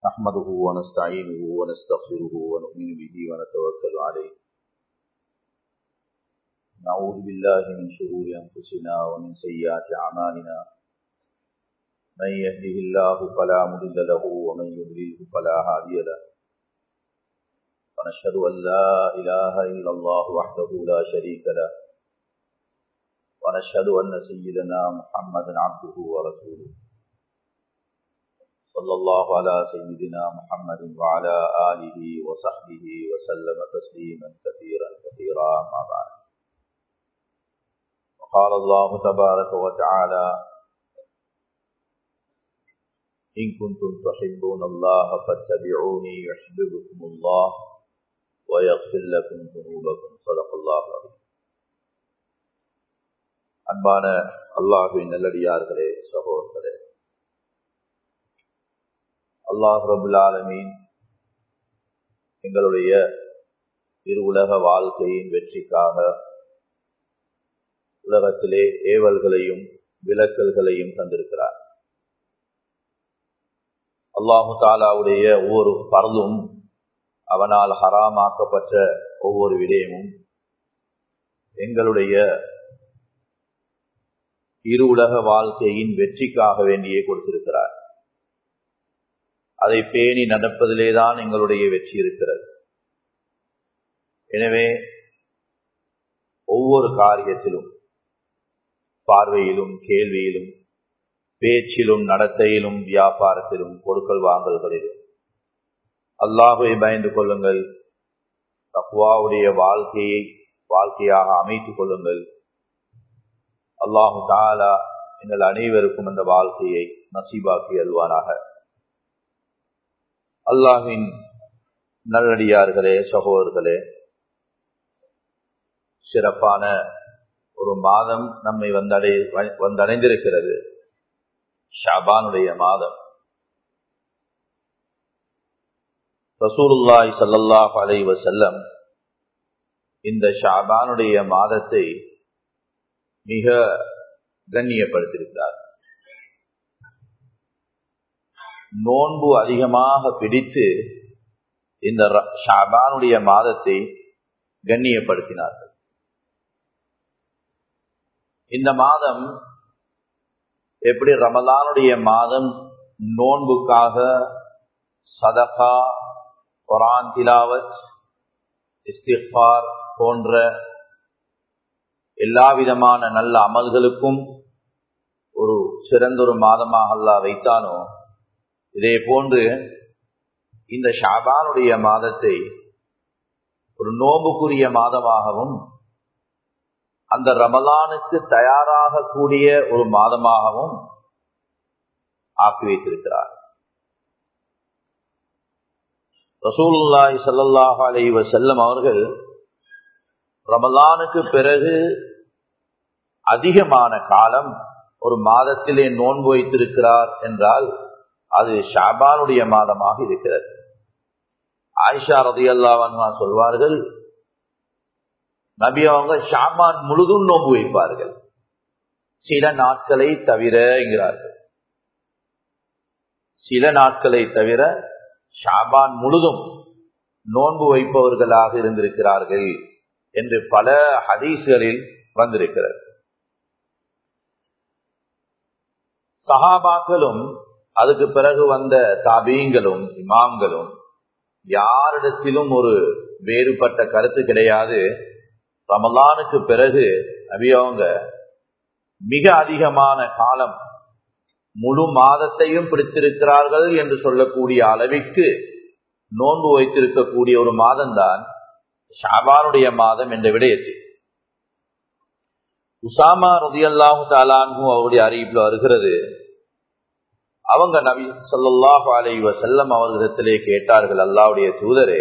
نحمده ونستعينه ونستغفره ونؤمن به ونتوكل عليه نعوذ بالله من شرور أنفسنا ومن سيئات أعمالنا من يهده الله فلا مضل له ومن يضلله فلا هادي له ونشهد أن لا إله إلا الله وحده لا شريك له ونشهد أن سيدنا محمدا عبده ورسوله صلى الله على سيدنا محمد وعلى آله وصحبه وسلم تسليما كثيرا كثيرا ما بعد وقال الله تبارك وتعالى إن كنتم تحبون الله فاتبعوني يحببكم الله ويغفر لكم ذنوبكم صدق الله العظيم அன்பான அல்லாஹுவின் நல்லடியார்களே சகோதரர்களே அல்லாஹ் ரபுல் ஆலமீன் எங்களுடைய இரு உலக வாழ்க்கையின் வெற்றிக்காக உலகத்திலே ஏவல்களையும் விலக்கல்களையும் தந்திருக்கிறார் அல்லாஹு தாலாவுடைய ஒவ்வொரு பரலும் அவனால் ஹராமாக்கப்பட்ட ஒவ்வொரு விடயமும் எங்களுடைய இரு உலக வாழ்க்கையின் வெற்றிக்காக வேண்டியே கொடுத்திருக்கிறார் அதை பேணி நடப்பதிலேதான் எங்களுடைய வெற்றி இருக்கிறது எனவே ஒவ்வொரு காரியத்திலும் பார்வையிலும் கேள்வியிலும் பேச்சிலும் நடத்தையிலும் வியாபாரத்திலும் கொடுக்கல் வாங்கல்களிலும் அல்லாஹை பயந்து கொள்ளுங்கள் தக்குவாவுடைய வாழ்க்கையை வாழ்க்கையாக அமைத்துக் கொள்ளுங்கள் அல்லாஹு தாலா எங்கள் அனைவருக்கும் அந்த வாழ்க்கையை நசீபாக்கி அல்வானாக அல்லாஹின் நல்லடியார்களே சகோதரர்களே சிறப்பான ஒரு மாதம் நம்மை வந்தடை வந்தடைந்திருக்கிறது ஷாபானுடைய மாதம் ரசூலுல்லாய் சல்லாஹ் அலை வசல்லம் இந்த ஷாபானுடைய மாதத்தை மிக கண்ணியப்படுத்தியிருக்கிறார் நோன்பு அதிகமாக பிடித்து இந்த ஷாபானுடைய மாதத்தை கண்ணியப்படுத்தினார்கள் இந்த மாதம் எப்படி ரமலானுடைய மாதம் நோன்புக்காக சதகா குரான் திலாவத் இஸ்திஃபார் போன்ற எல்லா விதமான நல்ல அமல்களுக்கும் ஒரு சிறந்த ஒரு மாதமாக அல்லா வைத்தானோ இதே போன்று இந்த ஷாபானுடைய மாதத்தை ஒரு நோம்புக்குரிய மாதமாகவும் அந்த ரமலானுக்கு தயாராக கூடிய ஒரு மாதமாகவும் ஆக்கி வைத்திருக்கிறார் ரசூலுல்லாய் சல்லாஹ் அலை வசல்லம் அவர்கள் ரமலானுக்கு பிறகு அதிகமான காலம் ஒரு மாதத்திலே நோன்பு வைத்திருக்கிறார் என்றால் அது ஷாபானுடைய மாதமாக இருக்கிறது ஆயிஷா ரதி அல்லா சொல்வார்கள் நபி அவங்க ஷாபான் முழுதும் நோன்பு வைப்பார்கள் சில நாட்களை தவிர என்கிறார்கள் சில நாட்களை தவிர ஷாபான் முழுதும் நோன்பு வைப்பவர்களாக இருந்திருக்கிறார்கள் என்று பல ஹதீஸ்களில் வந்திருக்கிறது சஹாபாக்களும் அதுக்கு பிறகு வந்த தாபீங்களும் இமாம்களும் யாரிடத்திலும் ஒரு வேறுபட்ட கருத்து கிடையாது ரமலானுக்கு பிறகு நபியவங்க மிக அதிகமான காலம் முழு மாதத்தையும் பிடித்திருக்கிறார்கள் என்று சொல்லக்கூடிய அளவிற்கு நோன்பு வைத்திருக்கக்கூடிய ஒரு மாதம்தான் ஷாபானுடைய மாதம் என்ற விடயத்தில் உசாமா ரதியல்லாஹு தாலான்ஹூ அவருடைய அறிவிப்பில் வருகிறது அவங்க நபி சொல்லாஹு அலை வசல்லம் அவர்களிடத்திலே கேட்டார்கள் அல்லாவுடைய தூதரே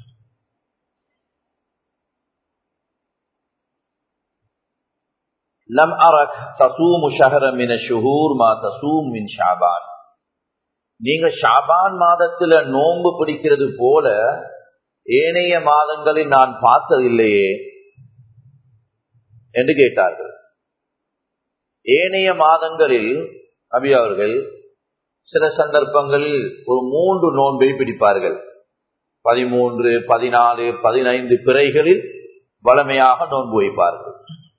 லம் அரக் தசூம் ஷஹர மின ஷுஹூர் மா தசூம் மின் ஷாபான் நீங்க ஷாபான் மாதத்துல நோன்பு பிடிக்கிறது போல ஏனைய மாதங்களில் நான் பார்த்ததில்லையே என்று கேட்டார்கள் ஏனைய மாதங்களில் நபி அவர்கள் சில சந்தர்ப்பங்களில் ஒரு மூன்று நோன்பை பிடிப்பார்கள் பதிமூன்று பதினாலு பதினைந்து பிறைகளில் வளமையாக நோன்பு வைப்பார்கள்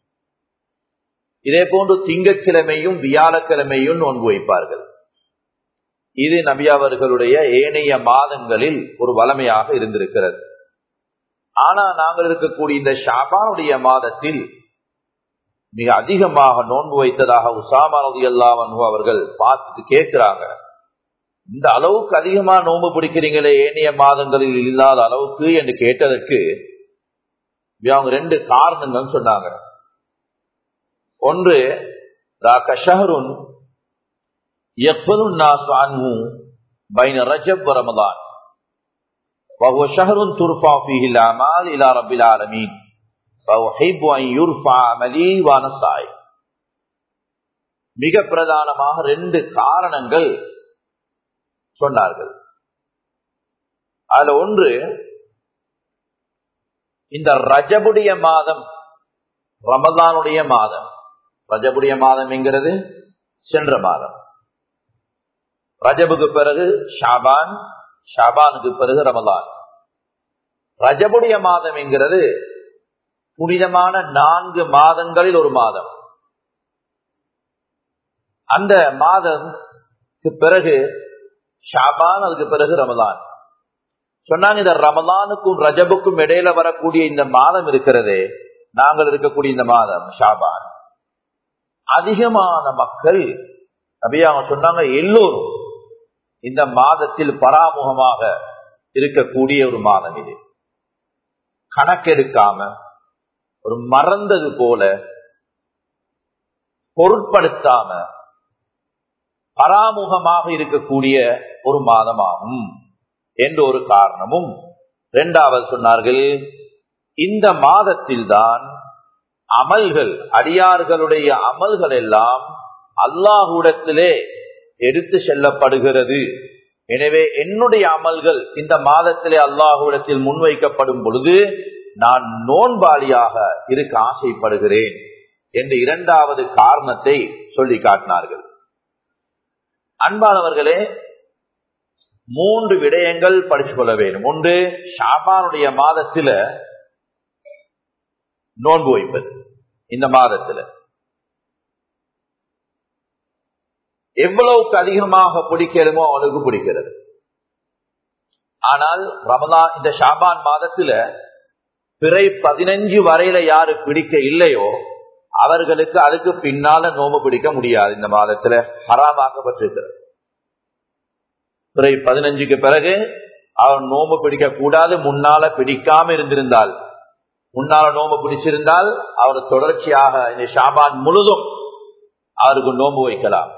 இதே போன்று திங்கட்கிழமையும் வியாழக்கிழமையும் நோன்பு வைப்பார்கள் இது நபி அவர்களுடைய ஏனைய மாதங்களில் ஒரு வளமையாக இருந்திருக்கிறது ஆனா நாங்கள் இருக்கக்கூடிய இந்த ஷாபானுடைய மாதத்தில் மிக அதிகமாக நோன்பு வைத்ததாக உசாமானது அல்லாவன் அவர்கள் பார்த்துட்டு கேட்கிறாங்க இந்த அளவுக்கு அதிகமா நோன்பு பிடிக்கிறீங்களே ஏனைய மாதங்களில் இல்லாத அளவுக்கு என்று கேட்டதற்கு அவங்க ரெண்டு காரணங்கள் சொன்னாங்க ஒன்று கஷஹருன் بين رجب ورمضان وهو شهر ترفع فيه الأعمال إلى رب العالمين فأحب أن يرفع عملي وأنا صائم மிக பிரதானமாக ரெண்டு காரணங்கள் சொன்னார்கள் அதுல ஒன்று இந்த ரஜபுடைய மாதம் ரமதானுடைய மாதம் ரஜபுடைய மாதம் என்கிறது சென்ற மாதம் ரஜபுக்கு பிறகு ஷாபான் ஷாபானுக்கு பிறகு ரமதான் ரஜபுடைய மாதம் என்கிறது புனிதமான நான்கு மாதங்களில் ஒரு மாதம் அந்த மாதத்துக்கு பிறகு ஷாபான் அதுக்கு பிறகு ரமதான் சொன்னாங்க இந்த ரமலானுக்கும் ரஜபுக்கும் இடையில வரக்கூடிய இந்த மாதம் இருக்கிறதே நாங்கள் இருக்கக்கூடிய இந்த மாதம் ஷாபான் அதிகமான மக்கள் நபியாக சொன்னாங்க எல்லோரும் இந்த மாதத்தில் பராமுகமாக இருக்கக்கூடிய ஒரு மாதம் இது கணக்கெடுக்காம ஒரு மறந்தது போல பொருட்படுத்தாம பராமுகமாக இருக்கக்கூடிய ஒரு மாதமாகும் என்ற ஒரு காரணமும் இரண்டாவது சொன்னார்கள் இந்த மாதத்தில் தான் அமல்கள் அடியார்களுடைய அமல்கள் எல்லாம் அல்லாஹுடத்திலே எடுத்து செல்லப்படுகிறது எனவே என்னுடைய அமல்கள் இந்த மாதத்திலே அல்லாஹுடத்தில் முன்வைக்கப்படும் பொழுது நான் நோன்பாளியாக இருக்க ஆசைப்படுகிறேன் என்ற இரண்டாவது காரணத்தை சொல்லி காட்டினார்கள் அன்பானவர்களே மூன்று விடயங்கள் படிச்சு கொள்ள வேண்டும் ஒன்று ஷாபானுடைய மாதத்தில நோன்பு வைப்பது இந்த மாதத்துல எவ்வளவுக்கு அதிகமாக பிடிக்கிறமோ அவனுக்கு பிடிக்கிறது ஆனால் ரமலா இந்த ஷாபான் மாதத்துல பிறை பதினஞ்சு வரையில யாரு பிடிக்க இல்லையோ அவர்களுக்கு அதுக்கு பின்னால நோம்பு பிடிக்க முடியாது இந்த மாதத்துல ஹராமாக்கப்பட்டிருக்கிறது பிறை பதினஞ்சுக்கு பிறகு அவன் நோம்பு பிடிக்க கூடாது முன்னால பிடிக்காம இருந்திருந்தால் முன்னால நோம்பு பிடிச்சிருந்தால் அவர் தொடர்ச்சியாக இந்த ஷாபான் முழுதும் அவருக்கு நோம்பு வைக்கலாம்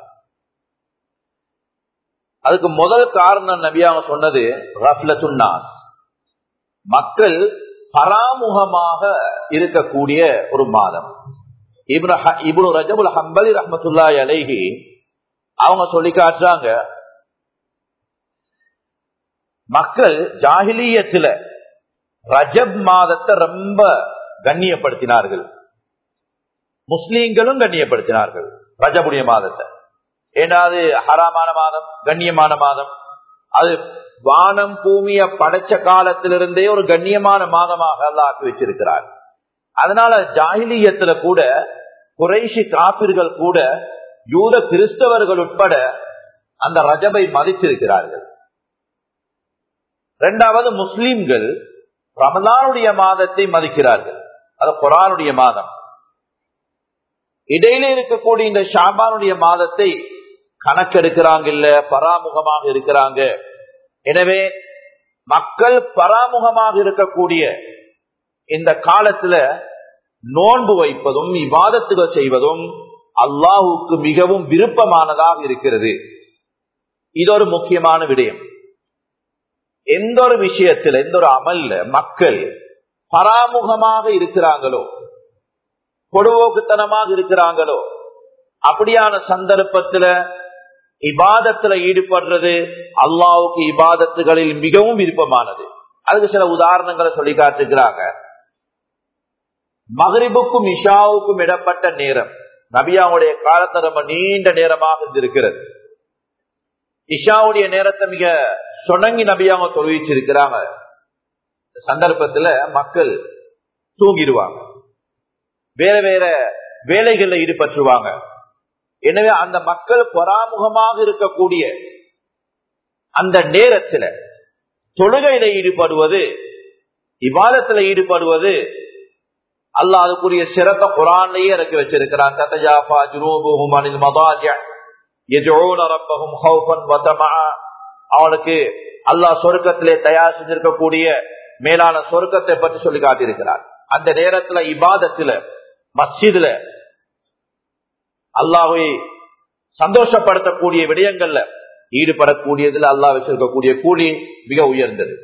அதுக்கு முதல் காரணம் நபியாக சொன்னது ரஃப்லத்துன்னாஸ் மக்கள் பராமுகமாக இருக்கக்கூடிய ஒரு மாதம் இப்னு ரஜபுல் ஹம்பலி ரஹமத்துல்லா அலைஹி அவங்க சொல்லி காட்டுறாங்க மக்கள் ஜாகிலியத்துல ரஜப் மாதத்தை ரொம்ப கண்ணியப்படுத்தினார்கள் முஸ்லீம்களும் கண்ணியப்படுத்தினார்கள் ரஜபுடைய மாதத்தை ஏன்னா அது ஹராமான மாதம் கண்ணியமான மாதம் அது வானம் பூமிய படைச்ச காலத்திலிருந்தே ஒரு கண்ணியமான மாதமாக அல்ல ஆக்கி வச்சிருக்கிறார் அதனால ஜாகிலியத்துல கூட குறைஷி காப்பிர்கள் கூட யூத கிறிஸ்தவர்கள் உட்பட அந்த ரஜபை மதிச்சிருக்கிறார்கள் இரண்டாவது முஸ்லிம்கள் ரமலானுடைய மாதத்தை மதிக்கிறார்கள் அது குரானுடைய மாதம் இடையில இருக்கக்கூடிய இந்த ஷாபானுடைய மாதத்தை கணக்கெடுக்கிறாங்க இல்ல பராமுகமாக இருக்கிறாங்க எனவே மக்கள் பராமுகமாக இருக்கக்கூடிய இந்த காலத்துல நோன்பு வைப்பதும் இவாதத்துகள் செய்வதும் அல்லாஹுக்கு மிகவும் விருப்பமானதாக இருக்கிறது இது ஒரு முக்கியமான விடயம் எந்த ஒரு விஷயத்துல எந்த ஒரு அமல்ல மக்கள் பராமுகமாக இருக்கிறாங்களோ பொடுவோக்குத்தனமாக இருக்கிறாங்களோ அப்படியான சந்தர்ப்பத்துல இபாதத்துல ஈடுபடுறது அல்லாவுக்கு இபாதத்துகளில் மிகவும் விருப்பமானது அதுக்கு சில உதாரணங்களை சொல்லி காட்டுக்கிறாங்க மகரிபுக்கும் இஷாவுக்கும் இடப்பட்ட நேரம் நபியாவுடைய காலத்தை ரொம்ப நீண்ட நேரமாக இருந்திருக்கிறது இஷாவுடைய நேரத்தை மிக சொணங்கி நபியாக தொழுவிச்சிருக்கிறாங்க சந்தர்ப்பத்துல மக்கள் தூங்கிடுவாங்க வேற வேற வேலைகள்ல ஈடுபற்றுவாங்க எனவே அந்த மக்கள் பராமுகமாக இருக்கக்கூடிய அந்த நேரத்துல தொழுகையில ஈடுபடுவது விவாதத்துல ஈடுபடுவது அல்லாஹ் அதுக்குரிய சிறப்ப குரான்லயே இறக்கி வச்சிருக்கிறான் தத்தஜாஃபா ஜுனூபுஹும் அனில் மதாஜிஅ யஜூன ரப்பஹும் ஹௌஃபன் வ தமஆ அவனுக்கு அல்லாஹ் சொர்க்கத்திலே தயார் செஞ்சிருக்கக்கூடிய மேலான சொர்க்கத்தை பற்றி சொல்லி காட்டியிருக்கிறார் அந்த நேரத்துல இபாதத்துல மஸ்ஜிதுல அல்லாஹை சந்தோஷப்படுத்தக்கூடிய விடயங்கள்ல ஈடுபடக்கூடியதுல அல்லாஹ் வச்சிருக்கக்கூடிய கூலி மிக உயர்ந்தது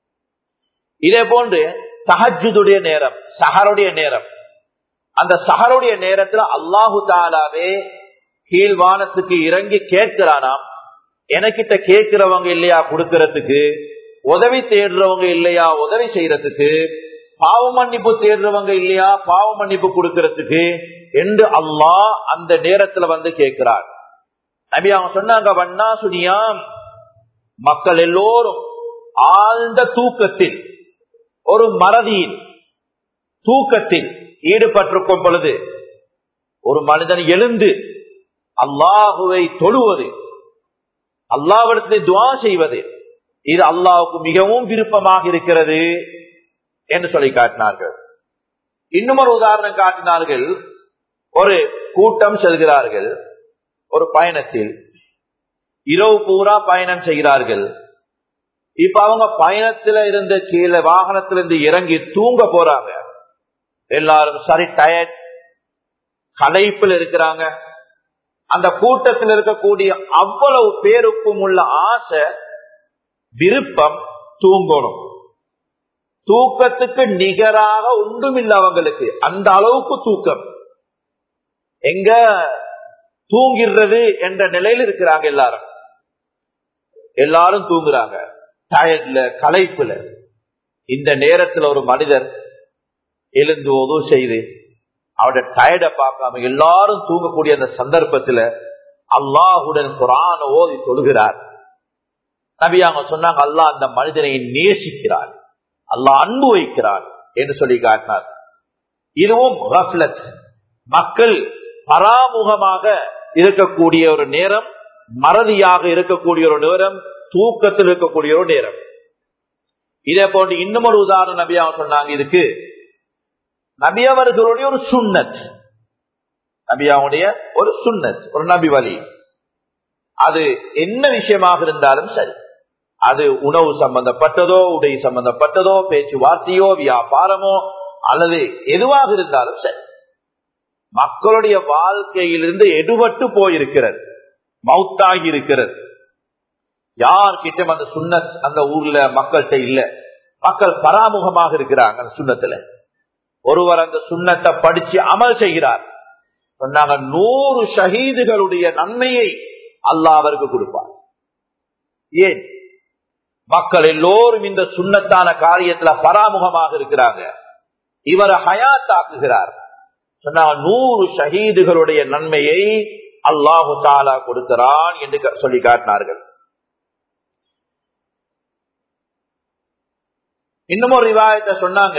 இதே போன்று சஹஜுடைய நேரம் சஹருடைய நேரம் அந்த சஹருடைய நேரத்துல அல்லாஹு தாலாவே கீழ்வானத்துக்கு இறங்கி கேட்கிறானாம் எனக்கிட்ட கேட்கிறவங்க இல்லையா கொடுக்கறதுக்கு உதவி தேடுறவங்க இல்லையா உதவி செய்யறதுக்கு பாவ மன்னிப்பு தேடுறவங்க இல்லையா பாவ மன்னிப்பு கொடுக்கறதுக்கு என்று அல்லாஹ் அந்த நேரத்துல வந்து கேட்கிறார் நபி அவங்க சொன்னாங்க வண்ணா சுனியாம் மக்கள் எல்லோரும் ஆழ்ந்த தூக்கத்தில் ஒரு மறதியில் தூக்கத்தில் ஈடுபட்டிருக்கும் பொழுது ஒரு மனிதன் எழுந்து அல்லாஹுவை தொழுவது அல்லாவிடத்தில் துவா செய்வது இது அல்லாவுக்கு மிகவும் விருப்பமாக இருக்கிறது என்று சொல்லி காட்டினார்கள் இன்னும் ஒரு உதாரணம் காட்டினார்கள் ஒரு கூட்டம் செல்கிறார்கள் ஒரு பயணத்தில் இரவு பூரா பயணம் செய்கிறார்கள் இப்ப அவங்க பயணத்துல இருந்த கீழே வாகனத்துல இருந்து இறங்கி தூங்க போறாங்க எல்லாரும் சரி டயர்ட் களைப்பில் இருக்கிறாங்க அந்த கூட்டத்தில் இருக்கக்கூடிய அவ்வளவு பேருக்கும் உள்ள ஆசை விருப்பம் தூங்கணும் தூக்கத்துக்கு நிகராக ஒன்றுமில்லை அவங்களுக்கு அந்த அளவுக்கு தூக்கம் எங்க தூங்கிடுறது என்ற நிலையில் இருக்கிறாங்க எல்லாரும் எல்லாரும் தூங்குறாங்க டயர்ட்ல களைப்புல இந்த நேரத்துல ஒரு மனிதர் எழுந்து உதவு செய்து அவருடைய டயர்ட பார்க்காம எல்லாரும் தூங்கக்கூடிய அந்த சந்தர்ப்பத்துல அல்லாஹுடன் குரான ஓதி தொழுகிறார் நபி அவங்க சொன்னாங்க அல்லாஹ் அந்த மனிதனை நேசிக்கிறார் அல்லாஹ் அன்பு வைக்கிறார் என்று சொல்லி காட்டினார் இதுவும் மக்கள் பராமுகமாக இருக்கக்கூடிய ஒரு நேரம் மறதியாக இருக்கக்கூடிய ஒரு நேரம் தூக்கத்தில் இருக்கக்கூடிய ஒரு நேரம் இதே போன்று இன்னும் ஒரு உதாரணம் நபி அவங்க சொன்னாங்க இதுக்கு நபி அவர்களுடைய ஒரு சுண்ணத் நபியாவுடைய ஒரு சுண்ணத் ஒரு நபி வழி அது என்ன விஷயமாக இருந்தாலும் சரி அது உணவு சம்பந்தப்பட்டதோ உடை சம்பந்தப்பட்டதோ பேச்சுவார்த்தையோ வியாபாரமோ அல்லது எதுவாக இருந்தாலும் சரி மக்களுடைய வாழ்க்கையிலிருந்து எடுபட்டு போயிருக்கிறது மவுத்தாகி இருக்கிறது யார்கிட்ட அந்த சுண்ணத் அந்த ஊர்ல மக்கள்கிட்ட இல்ல மக்கள் பராமுகமாக இருக்கிறாங்க அந்த சுண்ணத்துல ஒருவர் அந்த சுண்ணத்தை படிச்சு அமல் செய்கிறார் சொன்னாங்க நூறு ஷஹீதுகளுடைய நன்மையை அல்லாஹ் அவருக்கு கொடுப்பார் ஏன் மக்கள் எல்லோரும் இந்த சுண்ணத்தான காரியத்துல பராமுகமாக இருக்கிறாங்க இவரை ஹயாத்தாக்குகிறார் சொன்னாங்க நூறு ஷஹீதுகளுடைய நன்மையை அல்லாஹு தாலா கொடுக்கிறான் என்று சொல்லி காட்டினார்கள் இன்னும் ஒரு விவாதத்தை சொன்னாங்க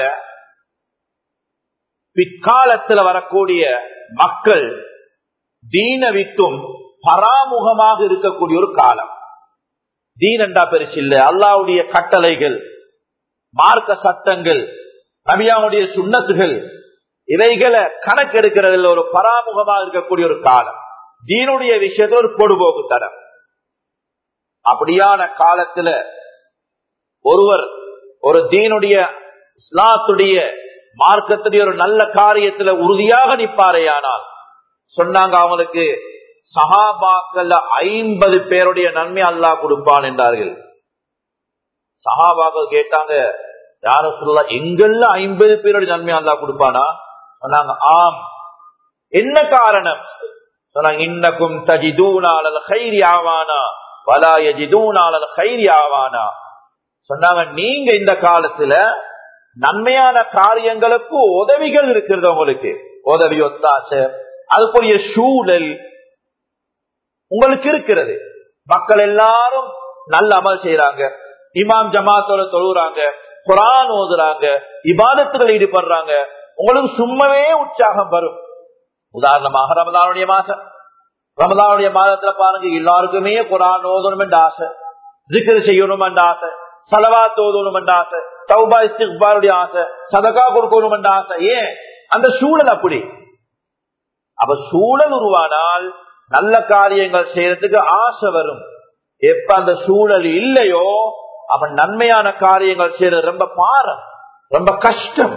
பிற்காலத்துல வரக்கூடிய மக்கள் தீன விட்டும் பராமுகமாக இருக்கக்கூடிய ஒரு காலம் தீனண்டா பெருசு இல்ல அல்லாவுடைய கட்டளைகள் மார்க்க சட்டங்கள் நபியாவுடைய சுண்ணத்துகள் இவைகளை கணக்கெடுக்கிறதுல ஒரு பராமுகமாக இருக்கக்கூடிய ஒரு காலம் தீனுடைய விஷயத்த ஒரு பொடுபோக்கு தரம் அப்படியான காலத்துல ஒருவர் ஒரு தீனுடைய இஸ்லாத்துடைய மார்க்கத்துடைய ஒரு நல்ல காரியத்துல உறுதியாக நிப்பாரையானால் சொன்னாங்க அவங்களுக்கு சஹாபாக்கள்ல ஐம்பது பேருடைய நன்மை அல்லாஹ் கொடுப்பான் என்றார்கள் சஹாபாக்கள் கேட்டாங்க யார சொல்லலாம் எங்கெல்ல ஐம்பது பேருடைய நன்மை அல்லாஹ் கொடுப்பானா சொன்னாங்க ஆம் என்ன காரணம் சொன்னாங்க இன்னக்கும் தஜிதூனால கைரி ஆவானா வலா எஜிதூனால கைரி ஆவானா சொன்னாங்க நீங்க இந்த காலத்துல நன்மையான காரியங்களுக்கு உதவிகள் இருக்கிறது உங்களுக்கு உதவி ஒத்தாசை அதுக்குரிய சூழல் உங்களுக்கு இருக்கிறது மக்கள் எல்லாரும் நல்ல அமல் செய்யறாங்க இமாம் ஜமாத்தோட தொழுகிறாங்க குரான் ஓதுறாங்க இபாதத்துகள் ஈடுபடுறாங்க உங்களுக்கு சும்மாவே உற்சாகம் வரும் உதாரணமாக ரமதானுடைய மாசம் ரமதானுடைய மாதத்துல பாருங்க எல்லாருக்குமே குரான் ஓதணும் என்ற ஆசை ஜிக்கர் செய்யணும் என்ற ஆசை சலவாத் ஓதணும் என்ற ஆசை தௌபா இஸ்திக்பாருடைய ஆசை சதகா கொடுக்கணும் என்ற ஆசை ஏன் அந்த சூழல் அப்படி அப்ப சூழல் உருவானால் நல்ல காரியங்கள் செய்யறதுக்கு ஆசை வரும் எப்ப அந்த சூழல் இல்லையோ அவன் நன்மையான காரியங்கள் செய்யறது ரொம்ப பாரம் ரொம்ப கஷ்டம்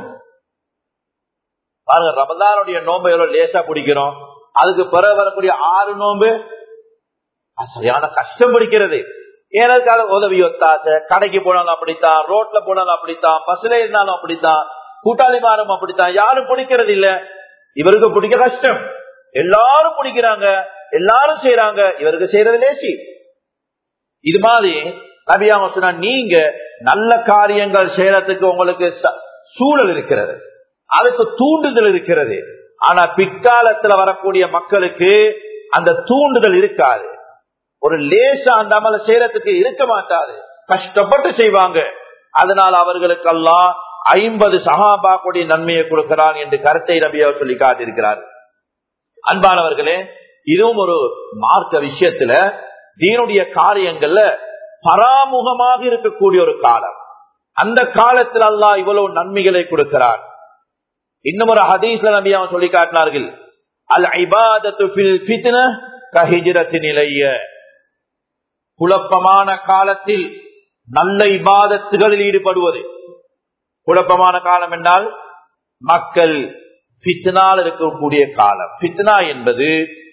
பாருங்க ரமதானுடைய நோம்பு எவ்வளவு லேசா பிடிக்கிறோம் அதுக்கு பிறகு வரக்கூடிய ஆறு நோம்பு அது சரியான கஷ்டம் பிடிக்கிறது ஏனதுக்காக உதவி ஒத்தாசை கடைக்கு போனாலும் அப்படித்தான் ரோட்ல போனாலும் அப்படித்தான் பஸ்ல இருந்தாலும் அப்படித்தான் கூட்டாளி மாறும் அப்படித்தான் யாரும் பிடிக்கிறது இல்ல இவருக்கு பிடிக்க கஷ்டம் எல்லாரும் பிடிக்கிறாங்க எல்லாரும் செய்யறாங்க இவருக்கு செய்யறது லேசி இது மாதிரி நபி அவங்க சொன்னா நீங்க நல்ல காரியங்கள் செய்யறதுக்கு உங்களுக்கு ச- சூழல் இருக்கிறது அதுக்கு தூண்டுதல் இருக்கிறது ஆனா பிற்காலத்துல வரக்கூடிய மக்களுக்கு அந்த தூண்டுதல் இருக்காது ஒரு லேசா அந்த அமல செய்யறதுக்கு இருக்க மாட்டாது கஷ்டப்பட்டு செய்வாங்க அதனால் அவர்களுக்கு எல்லாம் ஐம்பது சகாபாக்குடைய நன்மையை கொடுக்கிறான் என்று கருத்தை நபியா சொல்லி காட்டியிருக்கிறார் அன்பானவர்களே இதுவும் ஒரு மார்க்க விஷயத்துல தீனுடைய காரியங்கள்ல பராமுகமாக இருக்கக்கூடிய ஒரு காலம் அந்த காலத்தில் அல்லாஹ் இவ்வளவு நன்மைகளை கொடுக்கிறார் இன்னும் ஒரு ஹதீஸ்ல நபி அவன் சொல்லி காட்டினார்கள் அல் ஐபாதத்து ஃபில் ஃபித்ன கஹிஜ்ரத்தின் நிலைய குழப்பமான காலத்தில் நல்ல இபாதத்துகளில் ஈடுபடுவது குழப்பமான காலம் என்றால் மக்கள் பித்னால் இருக்கக்கூடிய காலம் பித்னா என்பது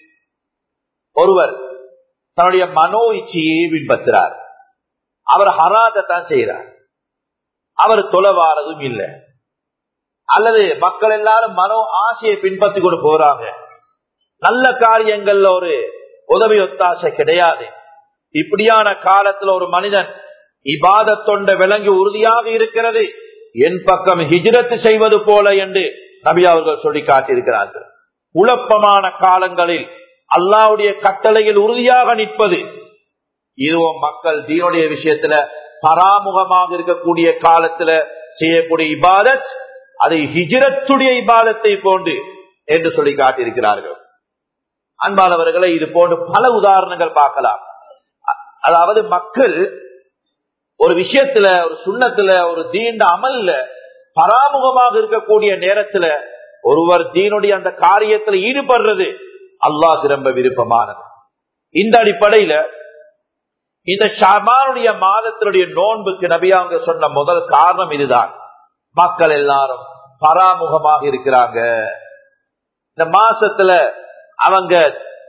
ஒருவர் தன்னுடைய மனோ இச்சையை பின்பற்றுறார் அவர் ஹராதத்தான் செய்யறார் அவர் தொலைவாரதும் இல்லை அல்லது மக்கள் எல்லாரும் மனோ ஆசையை பின்பற்றி கொண்டு போறாங்க நல்ல காரியங்கள்ல ஒரு உதவி ஒத்தாசை கிடையாது இப்படியான காலத்துல ஒரு மனிதன் இபாதத்தொண்ட விலங்கி உறுதியாக இருக்கிறது என் பக்கம் ஹிஜ்ரத் செய்வது போல என்று நபி அவர்கள் சொல்லி காட்டியிருக்கிறார்கள் குழப்பமான காலங்களில் அல்லாவுடைய கட்டளையில் உறுதியாக நிற்பது இதுவும் மக்கள் தீனுடைய விஷயத்துல பராமுகமாக இருக்கக்கூடிய காலத்துல செய்யக்கூடிய இபாதத் அதை ஹிஜ்ரத்துடைய இபாதத்தை போன்று என்று சொல்லி காட்டியிருக்கிறார்கள் அன்பானவர்களை இது போன்று பல உதாரணங்கள் பார்க்கலாம் அ- அதாவது மக்கள் ஒரு விஷயத்துல ஒரு சுண்ணத்துல ஒரு தீண்ட அமல்ல பராமுகமாக இருக்கக்கூடிய நேரத்துல ஒருவர் தீனுடைய அந்த காரியத்துல ஈடுபடுறது அல்லாஹ் ரொம்ப விருப்பமானது இந்த அடிப்படையில இந்த ஷாபானுடைய மாதத்தினுடைய நோன்புக்கு நபியாங்க சொன்ன முதல் காரணம் இதுதான் மக்கள் எல்லாரும் பராமுகமாக இருக்கிறாங்க இந்த மாசத்துல அவங்க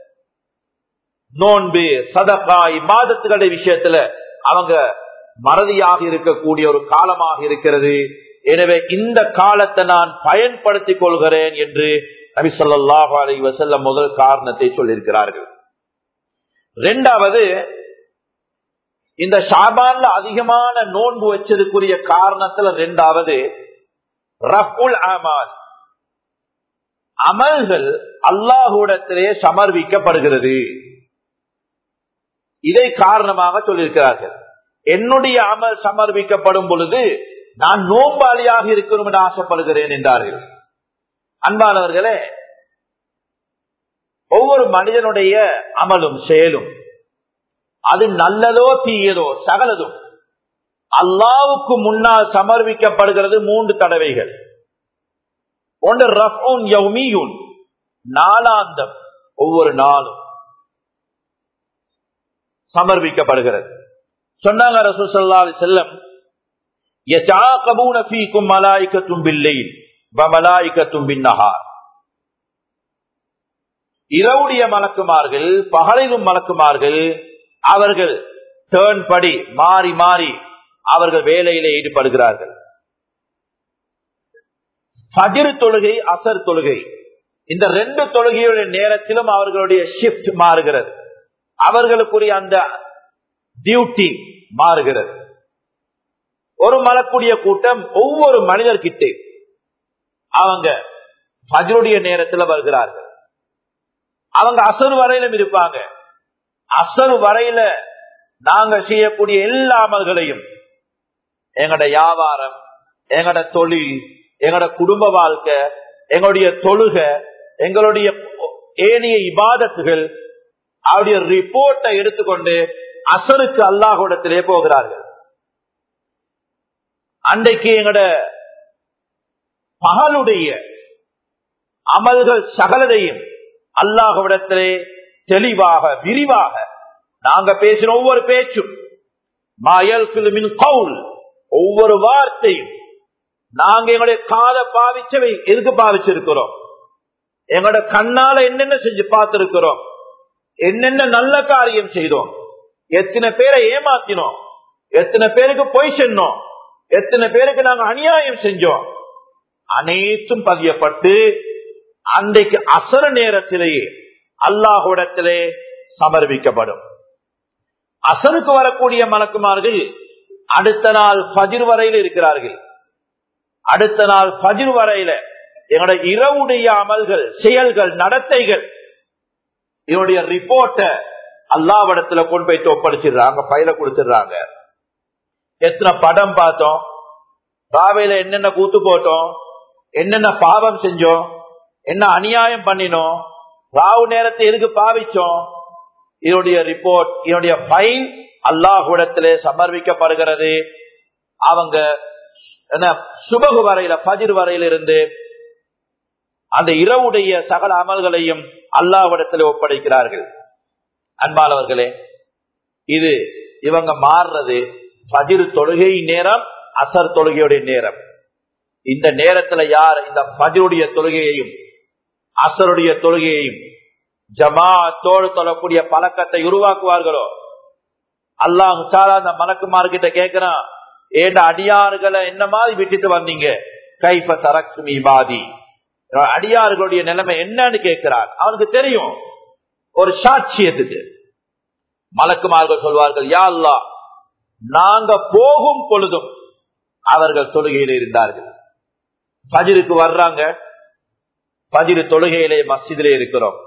நோன்பு சதக்காய் மாதத்துகளுடைய விஷயத்துல அவங்க மறதியாக இருக்கக்கூடிய ஒரு காலமாக இருக்கிறது எனவே இந்த காலத்தை நான் பயன்படுத்திக் கொள்கிறேன் என்று நபி சொல்லாஹு அலி வசல்லம் முதல் காரணத்தை சொல்லியிருக்கிறார்கள் இரண்டாவது இந்த ஷாபான்ல அதிகமான நோன்பு வச்சதுக்குரிய காரணத்துல இரண்டாவது ரஃபுல் அமால் அமல்கள் அல்லாஹுடத்திலே சமர்ப்பிக்கப்படுகிறது இதை காரணமாக சொல்லியிருக்கிறார்கள் என்னுடைய அமல் சமர்ப்பிக்கப்படும் பொழுது நான் நோம்பாளியாக இருக்கணும் என்று ஆசைப்படுகிறேன் என்றார்கள் அன்பானவர்களே ஒவ்வொரு மனிதனுடைய அமலும் செயலும் அது நல்லதோ தீயதோ சகலதும் அல்லாவுக்கு முன்னால் சமர்ப்பிக்கப்படுகிறது மூன்று தடவைகள் ஒன்று ரஃபூன் யௌமியூன் நாளாந்தம் ஒவ்வொரு நாளும் சமர்ப்பிக்கப்படுகிறது சொன்னாங்க ரசூல் ஸல்லல்லாஹு அலைஹி வஸல்லம் யதாகபூன ஃபீக்கும் மலாயிகத்தும் பில்லைல் வ மலாயிகத்தும் பின்னஹார் இரவுடைய மலக்குமார்கள் பகலிலும் மலக்குமார்கள் அவர்கள் டேர்ன் படி மாறி மாறி அவர்கள் வேலையிலே ஈடுபடுகிறார்கள் ஃபஜ்ர் தொழுகை அசர் தொழுகை இந்த ரெண்டு தொழுகையுடைய நேரத்திலும் அவர்களுடைய ஷிப்ட் மாறுகிறது அவர்களுக்குரிய அந்த டியூட்டி மாறுகிறது ஒரு மலக்கூடிய கூட்டம் ஒவ்வொரு மனிதர்கிட்ட அவங்க ஃபஜ்ருடைய நேரத்தில் வருகிறார்கள் அவங்க அசர் வரையிலும் இருப்பாங்க அசல் வரையில நாங்க செய்யக்கூடிய எல்லா அமல்களையும் எங்கட வியாபாரம் எங்கட தொழில் எங்கட குடும்ப வாழ்க்கை எங்களுடைய தொழுக எங்களுடைய ஏனைய இபாதத்துகள் அவருடைய ரிப்போர்ட்டை எடுத்துக்கொண்டு அசருக்கு அல்லாஹுடத்திலே போகிறார்கள் அன்றைக்கு எங்கட பகலுடைய அமல்கள் சகலதையும் அல்லாஹுவிடத்திலே தெளிவாக விரிவாக நாங்க பேசின ஒவ்வொரு பேச்சும் மாயல் மின் கவுல் ஒவ்வொரு வார்த்தையும் நாங்க எங்களுடைய காதை பாவிச்சவை எதுக்கு பாவிச்சிருக்கிறோம் எங்களோட கண்ணால என்னென்ன செஞ்சு பார்த்திருக்கிறோம் என்னென்ன நல்ல காரியம் செய்தோம் எத்தனை பேரை ஏமாத்தினோம் எத்தனை பேருக்கு பொய் சொன்னோம் எத்தனை பேருக்கு நாங்க அநியாயம் செஞ்சோம் அனைத்தும் பதியப்பட்டு அன்றைக்கு அசர நேரத்திலேயே அல்லாஹுடத்திலே சமர்ப்பிக்கப்படும் அசருக்கு வரக்கூடிய மலக்குமார்கள் அடுத்த நாள் பஜிர் வரையில் இருக்கிறார்கள் அடுத்த நாள் பஜிர் வரையில என்னோட இரவுடைய அமல்கள் செயல்கள் நடத்தைகள் என்னுடைய ரிப்போர்ட்ட அல்லாவிடத்துல கொண்டு போயிட்டு ஒப்படைச்சிடுறாங்க பயில கொடுத்துடுறாங்க எத்தனை படம் பார்த்தோம் பாவையில என்னென்ன கூத்து போட்டோம் என்னென்ன பாவம் செஞ்சோம் என்ன அநியாயம் பண்ணினோம் ராவு நேரத்தை எதுக்கு பாவிச்சோம் இதனுடைய ரிப்போர்ட் இதனுடைய ஃபைல் அல்லாஹுடத்திலே சமர்ப்பிக்கப்படுகிறது அவங்க என்ன சுபகு வரையில பஜிர் வரையில இருந்து அந்த இரவுடைய சகல அமல்களையும் அல்லாஹ்விடத்தில் ஒப்படைக்கிறார்கள் அன்பானவர்களே இது இவங்க மாறுறது பஜிர் தொழுகை நேரம் அசர் தொழுகையுடைய நேரம் இந்த நேரத்துல யார் இந்த பஜருடைய தொழுகையையும் அசருடைய தொழுகையையும் ஜமாத்தோடு தொழக்கூடிய பழக்கத்தை உருவாக்குவார்களோ அல்லாஹ் அந்த மலக்குமார்கிட்ட கேட்கிறான் ஏண்ட அடியாறுகளை என்ன மாதிரி விட்டுட்டு வந்தீங்க கைப்ப சரக்சுமி பாதி அடியாறுகளுடைய நிலைமை என்னன்னு கேட்கிறான் அவனுக்கு தெரியும் ஒரு சாட்சியத்துக்கு மலக்குமார்கள் சொல்வார்கள் யா அல்லா நாங்க போகும் பொழுதும் அவர்கள் தொழுகையில் இருந்தார்கள் பஜிருக்கு வர்றாங்க பஜிரு தொழுகையிலே மஸ்ஜிதிலே இருக்கிறோம்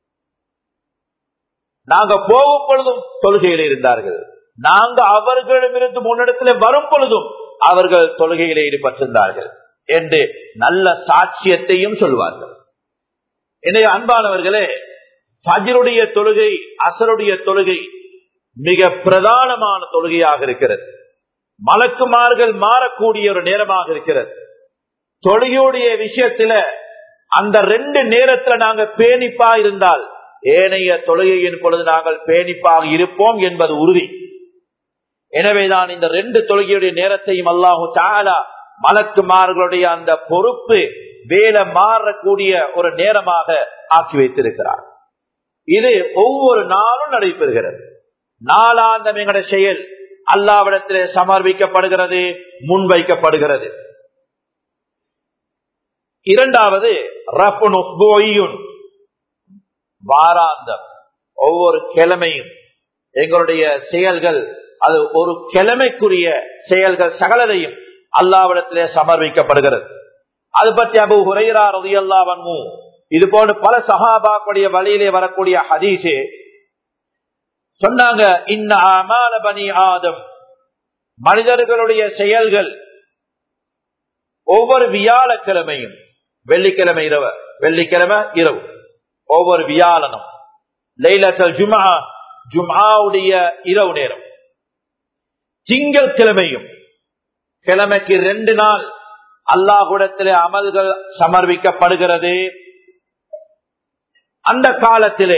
நாங்க போகும் பொழுதும் தொழுகையிலே இருந்தார்கள் நாங்க அவர்களிடமிருந்து முன்னிடத்தில் வரும் பொழுதும் அவர்கள் தொழுகையிலே ஈடுபட்டிருந்தார்கள் என்று நல்ல சாட்சியத்தையும் சொல்வார்கள் என்னைய அன்பானவர்களே ஃபஜருடைய தொழுகை அசருடைய தொழுகை மிக பிரதானமான தொழுகையாக இருக்கிறது மலக்குமார்கள் மாறக்கூடிய ஒரு நேரமாக இருக்கிறது தொழுகையுடைய விஷயத்துல அந்த ரெண்டு நேரத்துல நாங்க பேணிப்பா இருந்தால் ஏனைய தொழுகையின் பொழுது நாங்கள் பேணிப்பாக இருப்போம் என்பது உறுதி எனவேதான் இந்த ரெண்டு தொழுகையுடைய நேரத்தையும் அல்லாஹு தாலா மலக்குமார்களுடைய அந்த பொறுப்பு வேலை மாறக்கூடிய ஒரு நேரமாக ஆக்கி வைத்திருக்கிறார் இது ஒவ்வொரு நாளும் நடைபெறுகிறது நாளாந்தம் எங்களுடைய செயல் அல்லாவிடத்திலே சமர்ப்பிக்கப்படுகிறது முன்வைக்கப்படுகிறது இரண்டாவது வாராந்தம் ஒவ்வொரு கிழமையும் எங்களுடைய செயல்கள் அது ஒரு கிழமைக்குரிய செயல்கள் சகலதையும் அல்லாவிடத்திலே சமர்ப்பிக்கப்படுகிறது அது பற்றி அபு ஹுரைரா ரதியல்லா வன்மு இது போன்று பல சகாபாக்குடைய வழியிலே வரக்கூடிய ஹதீசே சொன்னாங்க இன்ன அமால பனி ஆதம் மனிதர்களுடைய செயல்கள் ஒவ்வொரு வியாழக்கிழமையும் வெள்ளிக்கிழமை இரவு வெள்ளிக்கிழமை இரவு ஒவ்வொரு வியாழனும் லைலத்தல் ஜுமா ஜுமாவுடைய இரவு நேரம் திங்கள் கிழமையும் கிழமைக்கு ரெண்டு நாள் அல்லாஹுடத்திலே அமல்கள் சமர்ப்பிக்கப்படுகிறது அந்த காலத்திலே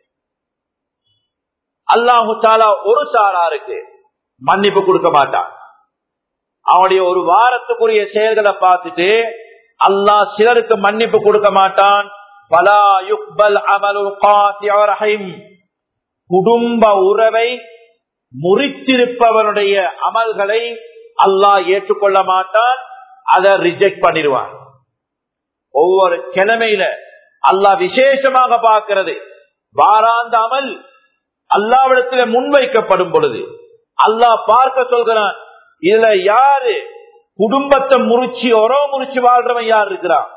அல்லாஹு தாலா ஒரு சாராருக்கு மன்னிப்பு கொடுக்க மாட்டான் அவனுடைய ஒரு வாரத்துக்குரிய செயல்களை பார்த்துட்டு அல்லாஹ் சிலருக்கு மன்னிப்பு கொடுக்க மாட்டான் பலா யுக்பல் அமலு குடும்ப உறவை முறித்திருப்பவனுடைய அமல்களை அல்லாஹ் ஏற்றுக்கொள்ள மாட்டான் அதை ரிஜெக்ட் பண்ணிடுவான் ஒவ்வொரு கிழமையில அல்லாஹ் விசேஷமாக பார்க்கிறது வாராந்த அமல் அல்லாவிடத்துல முன்வைக்கப்படும் பொழுது அல்லாஹ் பார்க்க சொல்கிறான் இதுல யாரு குடும்பத்தை முறிச்சு ஒரோ முறிச்சு வாழ்றவன் யார் இருக்கிறான்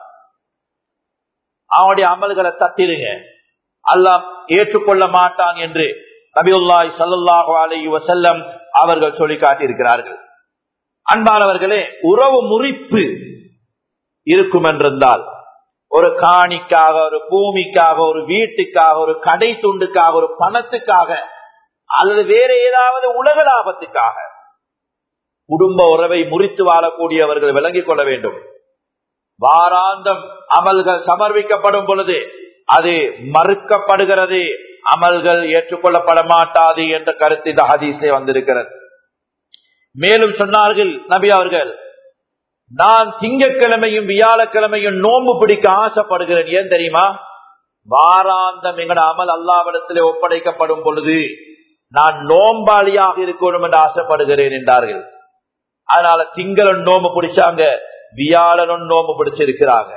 அவனுடைய அமல்களை தட்டிடுங்க அல்லாஹ் ஏற்றுக்கொள்ள மாட்டான் என்று நபியுல்லாய் சல்லாஹு அலி வசல்லம் அவர்கள் சொல்லி காட்டியிருக்கிறார்கள் அன்பானவர்களே உறவு முறிப்பு இருக்கும் என்றிருந்தால் ஒரு காணிக்காக ஒரு பூமிக்காக ஒரு வீட்டுக்காக ஒரு கடை துண்டுக்காக ஒரு பணத்துக்காக அல்லது வேற ஏதாவது உலக லாபத்துக்காக குடும்ப உறவை முறித்து வாழக்கூடியவர்கள் விளங்கிக் கொள்ள வேண்டும் வாராந்தம் அமல்கள் சமர்ப்பிக்கப்படும் பொழுது அது மறுக்கப்படுகிறது அமல்கள் ஏற்றுக்கொள்ளப்பட மாட்டாது என்ற கருத்து இந்த ஹதீஸே வந்திருக்கிறது மேலும் சொன்னார்கள் நபி அவர்கள் நான் திங்கக்கிழமையும் வியாழக்கிழமையும் நோம்பு பிடிக்க ஆசைப்படுகிறேன் ஏன் தெரியுமா வாராந்தம் எங்கட அமல் அல்லாவிடத்திலே ஒப்படைக்கப்படும் பொழுது நான் நோம்பாளியாக இருக்கணும் என்று ஆசைப்படுகிறேன் என்றார்கள் அதனால திங்களன் நோம்பு பிடிச்சாங்க வியாழனும் நோம்பு பிடிச்சிருக்கிறாங்க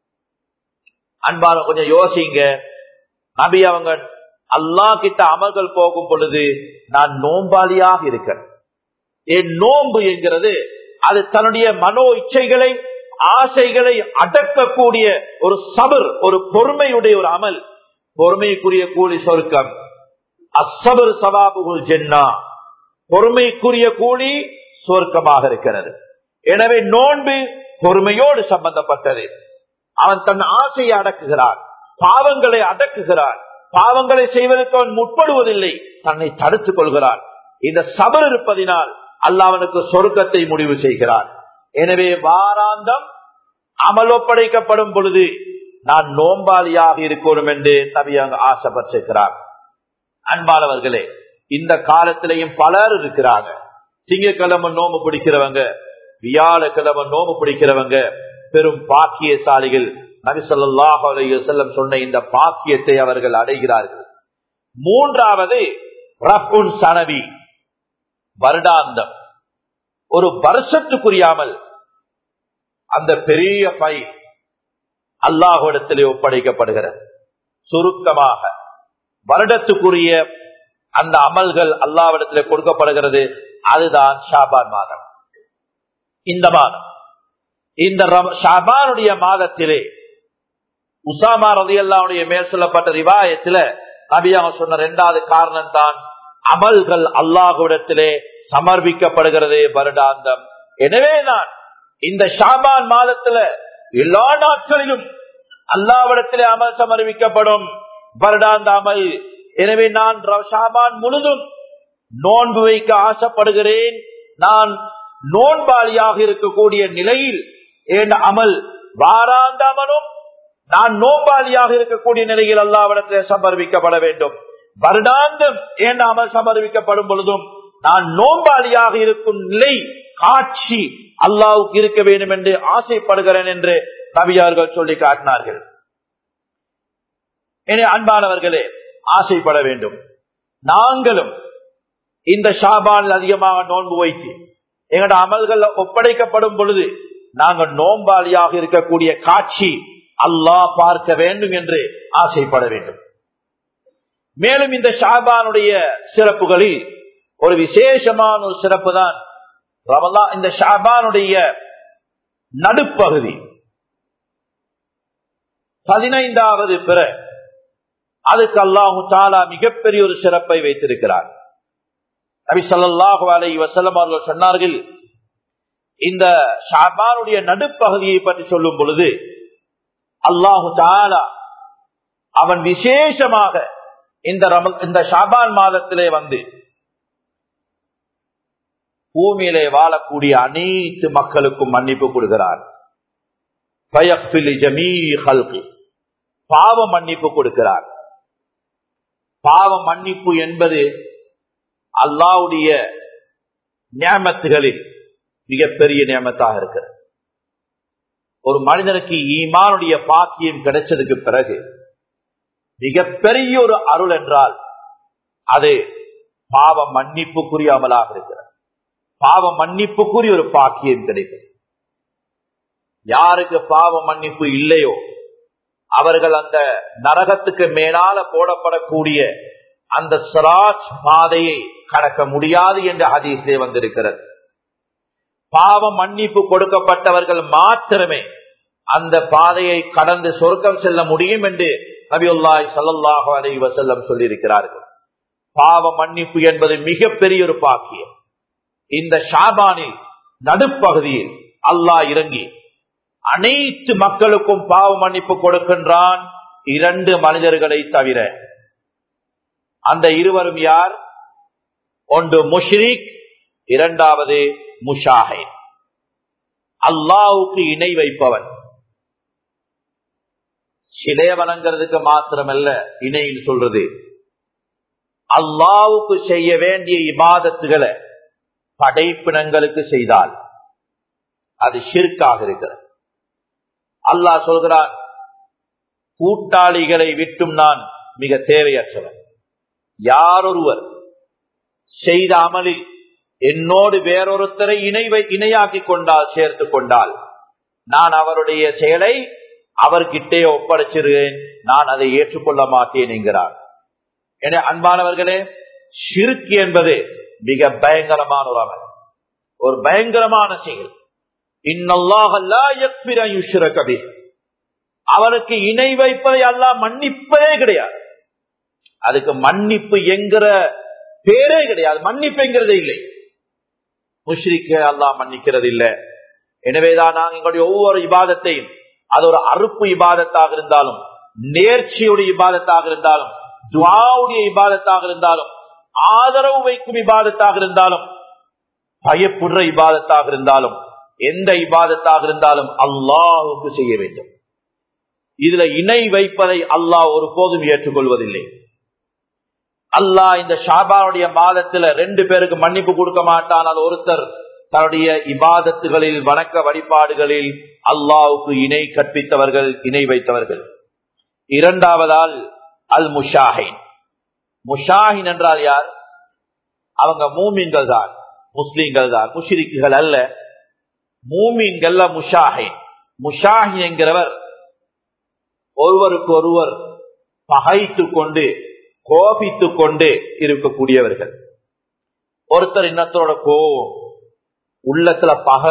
அன்பான கொஞ்சம் யோசிங்க நபி அவங்க அல்லா கிட்ட அமல்கள் போகும் பொழுது நான் நோம்பாளியாக இருக்கிறேன் என் நோன்பு என்கிறது அது தன்னுடைய மனோ இச்சைகளை ஆசைகளை அடக்கக்கூடிய ஒரு சபர் ஒரு பொறுமையுடைய ஒரு அமல் பொறுமைக்குரிய கூலி சொருக்கம் அசபர் சவாபுகுல் ஜென்னா பொறுமைக்குரிய கூலி சொர்க்கமாக இருக்கிறது எனவே நோன்பு பொறுமையோடு சம்பந்தப்பட்டது அவன் தன் ஆசையை அடக்குகிறான் பாவங்களை அடக்குகிறான் பாவங்களை செய்வதற்கு அவன் முற்படுவதில்லை தன்னை தடுத்துக் கொள்கிறான் இந்த சபர் இருப்பதினால் அல்லாவனுக்கு சொருக்கத்தை முடிவு செய்கிறான் எனவே வாராந்தம் அமலொப்படைக்கப்படும் பொழுது நான் நோம்பாளியாக இருக்கணும் என்று நபி அங்கு ஆசைப்பட்டிருக்கிறார் அன்பானவர்களே இந்த காலத்திலையும் பலர் இருக்கிறாங்க திங்கக்கிழமை நோம்பு பிடிக்கிறவங்க வியாழக்கிழமை நோம்பு பிடிக்கிறவங்க பெரும் பாக்கியசாலிகள் நபிசல்லாஹ் செல்லம் சொன்ன இந்த பாக்கியத்தை அவர்கள் அடைகிறார்கள் மூன்றாவது ரஃபுன் சனவி வருடாந்தம் ஒரு வருஷத்துக்குரியாமல் அந்த பெரிய பை அல்லாஹிடத்திலே ஒப்படைக்கப்படுகிறது சுருக்கமாக வருடத்துக்குரிய அந்த அமல்கள் அல்லாவிடத்திலே கொடுக்கப்படுகிறது அதுதான் ஷாபான் மாதம் இந்த மாதம் இந்த ஷாபானுடைய மாதத்திலே உசாமா ரதி அல்லாவுடைய மேல் சொல்லப்பட்ட ரிவாயத்தில நபியாக சொன்ன இரண்டாவது காரணம் தான் அமல்கள் அல்லாஹுடத்திலே சமர்ப்பிக்கப்படுகிறது வருடாந்தம் எனவே நான் இந்த ஷாபான் மாதத்துல எல்லா நாட்களிலும் அல்லாவிடத்திலே அமல் சமர்ப்பிக்கப்படும் வருடாந்த அமல் எனவே நான் ஷாபான் முழுதும் நோன்பு வைக்க ஆசைப்படுகிறேன் நான் நோன்பாளியாக இருக்கக்கூடிய நிலையில் என் அமல் வாராந்த அமலும் நான் நோன்பாளியாக இருக்கக்கூடிய நிலையில் அல்லாவிடத்தில் சமர்ப்பிக்கப்பட வேண்டும் வருடாந்தம் என் அமல் சமர்ப்பிக்கப்படும் பொழுதும் நான் நோன்பாளியாக இருக்கும் நிலை காட்சி அல்லாவுக்கு இருக்க வேண்டும் என்று ஆசைப்படுகிறேன் என்று நபியார்கள் சொல்லி காட்டினார்கள் என அன்பானவர்களே ஆசைப்பட வேண்டும் நாங்களும் இந்த ஷாபான் அதிகமாக நோன்பு வைத்து எங்களோட அமல்கள் ஒப்படைக்கப்படும் பொழுது நாங்கள் நோம்பாளியாக இருக்கக்கூடிய காட்சி அல்லாஹ் பார்க்க வேண்டும் என்று ஆசைப்பட வேண்டும் மேலும் இந்த ஷாபானுடைய சிறப்புகளில் ஒரு விசேஷமான ஒரு சிறப்பு தான் ரமலா இந்த ஷாபானுடைய நடுப்பகுதி பதினைந்தாவது பிற அதுக்கு அல்லாஹு தாலா மிகப்பெரிய ஒரு சிறப்பை வைத்திருக்கிறார் நபி சொல்லாஹு அலை வசலம் அவர்கள் சொன்னார்கள் இந்த ஷாபானுடைய நடுப்பகுதியை பற்றி சொல்லும் பொழுது அல்லாஹு தாலா அவன் விசேஷமாக இந்த இந்த ஷாபான் மாதத்திலே வந்து பூமியிலே வாழக்கூடிய அனைத்து மக்களுக்கும் மன்னிப்பு கொடுக்கிறார் பாவ மன்னிப்பு கொடுக்கிறார் பாவ மன்னிப்பு என்பது அல்லாவுடைய நியமத்துகளில் மிகப்பெரிய நியமத்தாக இருக்கிறது ஒரு மனிதனுக்கு ஈமானுடைய பாக்கியம் கிடைச்சதுக்கு பிறகு மிகப்பெரிய ஒரு அருள் என்றால் அது பாவ மன்னிப்புக்குரிய அமலாக இருக்கிறது பாவ மன்னிப்புக்குரிய ஒரு பாக்கியம் கிடைக்கும் யாருக்கு பாவ மன்னிப்பு இல்லையோ அவர்கள் அந்த நரகத்துக்கு மேலால போடப்படக்கூடிய அந்த சராஜ் பாதையை கடக்க முடியாது என்று ஹதீஸே வந்திருக்கிறது பாவ மன்னிப்பு கொடுக்கப்பட்டவர்கள் மாத்திரமே அந்த பாதையை கடந்து சொர்க்கம் செல்ல முடியும் என்று நபியுல்லாய் சல்லாஹு அலி வசல்லம் சொல்லியிருக்கிறார்கள் பாவ மன்னிப்பு என்பது மிகப்பெரிய ஒரு பாக்கியம் இந்த ஷாபானில் நடுப்பகுதியில் அல்லாஹ் இறங்கி அனைத்து மக்களுக்கும் பாவ மன்னிப்பு கொடுக்கின்றான் இரண்டு மனிதர்களை தவிர அந்த இருவரும் யார் ஒன்று முஷ்ரிக் இரண்டாவது முஷாஹை அல்லாவுக்கு இணை வைப்பவன் சிலைய வணங்குறதுக்கு மாத்திரமல்ல இணைன்னு சொல்றது அல்லாவுக்கு செய்ய வேண்டிய இபாதத்துகளை படைப்பினங்களுக்கு செய்தால் அது ஷிர்காக இருக்கிறது அல்லாஹ் சொல்கிறான் கூட்டாளிகளை விட்டும் நான் மிக தேவையற்றவன் யாரொருவர் செய்த அமலில் என்னோடு வேறொருத்தரை இணைவை இணையாக்கி கொண்டால் சேர்த்து கொண்டால் நான் அவருடைய செயலை அவர்கிட்டே ஒப்படைச்சிருவேன் நான் அதை ஏற்றுக்கொள்ள மாட்டேன் என்கிறார் என அன்பானவர்களே ஷிருக்கு என்பது மிக பயங்கரமான ஒரு அமல் ஒரு பயங்கரமான செயல் அவனுக்கு இணை வைப்பதை அல்லாஹ் மன்னிப்பதே கிடையாது அதுக்கு மன்னிப்பு என்கிற பேரே கிடையாது மன்னிப்புங்கிறதே இல்லை முஷ்ரிக்க அல்லாஹ் மன்னிக்கிறது இல்லை எனவேதான் நாங்கள் எங்களுடைய ஒவ்வொரு இபாதத்தையும் அது ஒரு அறுப்பு இபாதத்தாக இருந்தாலும் நேர்ச்சியுடைய இபாதத்தாக இருந்தாலும் துவாவுடைய இபாதத்தாக இருந்தாலும் ஆதரவு வைக்கும் இபாதத்தாக இருந்தாலும் பயப்படுற இபாதத்தாக இருந்தாலும் எந்த இபாதத்தாக இருந்தாலும் அல்லாஹுக்கு செய்ய வேண்டும் இதுல இணை வைப்பதை அல்லாஹ் ஒருபோதும் ஏற்றுக்கொள்வதில்லை அல்லாஹ் இந்த ஷாபாவுடைய மாதத்துல ரெண்டு பேருக்கு மன்னிப்பு கொடுக்க மாட்டான் அது ஒருத்தர் தன்னுடைய இபாதத்துகளில் வணக்க வழிபாடுகளில் அல்லாவுக்கு இணை கற்பித்தவர்கள் இணை வைத்தவர்கள் இரண்டாவதால் அல் முஷாஹின் முஷாஹின் என்றால் யார் அவங்க மூமின்கள் தான் முஸ்லீம்கள் தான் முஷிரிக்குகள் அல்ல மூமீன்கள்ல முஷாஹின் முஷாஹின் என்கிறவர் ஒருவருக்கு ஒருவர் பகைத்து கொண்டு கோபித்து கொண்டு இருக்கக்கூடியவர்கள் ஒருத்தர் இன்னத்தோட கோவம் உள்ளத்துல பக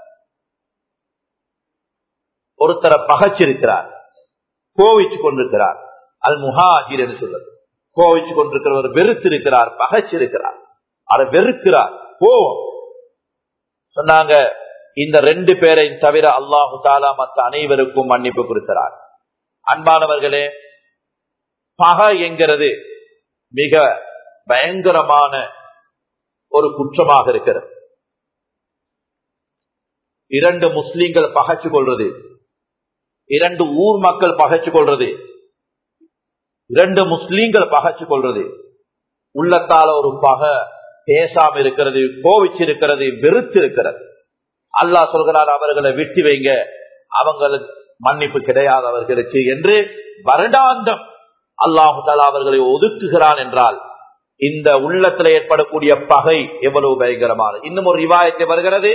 ஒருத்தரை பகைச்சிருக்கிறார் கோவிச்சு கொண்டிருக்கிறார் அல் முஹாஜிர் என்று சொல்றது கோவிச்சு கொண்டிருக்கிறவர் வெறுத்திருக்கிறார் பகைச்சிருக்கிறார் அதை வெறுக்கிறார் கோவம் சொன்னாங்க இந்த ரெண்டு பேரை தவிர அல்லாஹு தாலா மற்ற அனைவருக்கும் மன்னிப்பு கொடுக்கிறார் அன்பானவர்களே பகை என்கிறது மிக பயங்கரமான ஒரு குற்றமாக இருக்கிறது இரண்டு முஸ்லீம்கள் பகைச்சு கொள்றது இரண்டு ஊர் மக்கள் பகைச்சு கொள்றது இரண்டு முஸ்லீம்கள் பகைச்சு கொள்றது உள்ளத்தால ஒரு பகை பேசாம இருக்கிறது கோவிச்சிருக்கிறது வெறுத்து இருக்கிறது அல்லாஹ் சொல்கிறார் அவர்களை விட்டு வைங்க அவங்களுக்கு மன்னிப்பு கிடையாது அவர்களுக்கு என்று வருடாந்தம் அல்லாஹு தாலா அவர்களை ஒதுக்குகிறான் என்றால் இந்த உள்ளத்துல ஏற்படக்கூடிய பகை எவ்வளவு பயங்கரமானது இன்னும் ஒரு ரிவாயத்தை வருகிறது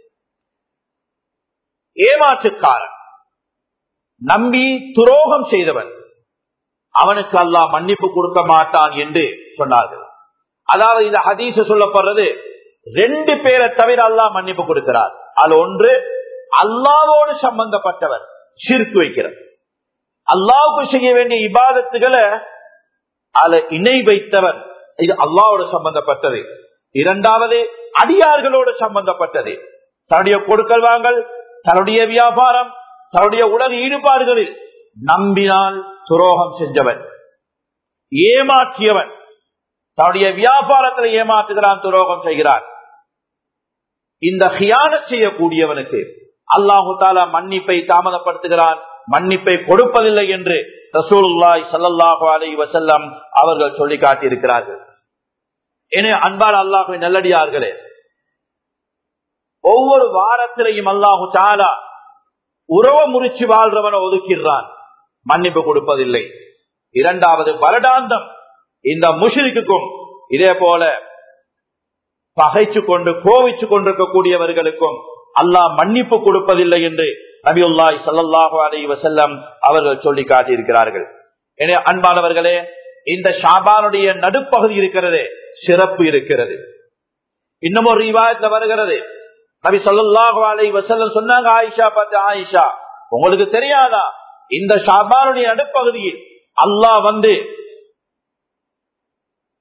ஏமாற்றுக்காரன் நம்பி துரோகம் செய்தவன் அவனுக்கு அல்லாஹ் மன்னிப்பு கொடுக்க மாட்டான் என்று சொன்னார்கள் அதாவது இந்த ஹதீச சொல்லப்படுறது ரெண்டு பேரை தவிர அல்லாஹ் மன்னிப்பு கொடுக்கிறார் அது ஒன்று அல்லாவோடு சம்பந்தப்பட்டவர் சிரித்து வைக்கிறார் அல்லாவுக்கு செய்ய வேண்டிய இபாதத்துகளை அதுல இணை வைத்தவர் இது அல்லாவோடு சம்பந்தப்பட்டது இரண்டாவது அடியார்களோடு சம்பந்தப்பட்டது தன்னுடைய கொடுக்கல் வாங்கல் தன்னுடைய வியாபாரம் தன்னுடைய உலக ஈடுபாடுகளில் நம்பினால் துரோகம் செஞ்சவன் ஏமாற்றியவன் தன்னுடைய வியாபாரத்தில் ஏமாற்றுகிறான் துரோகம் செய்கிறான் இந்த ஹியான செய்யக்கூடியவனுக்கு அல்லாஹு தாலா மன்னிப்பை தாமதப்படுத்துகிறான் மன்னிப்பை கொடுப்பதில்லை என்று ரசூலுல்லாய் சல்லாஹு அலை வசல்லம் அவர்கள் சொல்லி காட்டியிருக்கிறார்கள் என அன்பான அல்லாஹு நல்லடியார்களே ஒவ்வொரு வாரத்திலையும் அல்லாஹு தாலா உறவ முறிச்சு வாழ்றவனை ஒதுக்கிறான் மன்னிப்பு கொடுப்பதில்லை இரண்டாவது வருடாந்தம் இந்த முஷிரிக்கும் இதே போல பகைச்சு கொண்டு கோவிச்சு கொண்டிருக்கக்கூடியவர்களுக்கும் அல்லாஹ் மன்னிப்பு கொடுப்பதில்லை என்று நபியுல்லாய் சல்லாஹு அலி வசல்லம் அவர்கள் சொல்லி காட்டியிருக்கிறார்கள் எனவே அன்பானவர்களே இந்த ஷாபானுடைய நடுப்பகுதி இருக்கிறது சிறப்பு இருக்கிறது இன்னும் ஒரு ரிவாயத்துல வருகிறது நபி சொல்லாஹு அலை வசல்லம் சொன்னாங்க ஆயிஷா பார்த்து ஆயிஷா உங்களுக்கு தெரியாதா இந்த ஷாபானுடைய நடுப்பகுதியில் அல்லாஹ் வந்து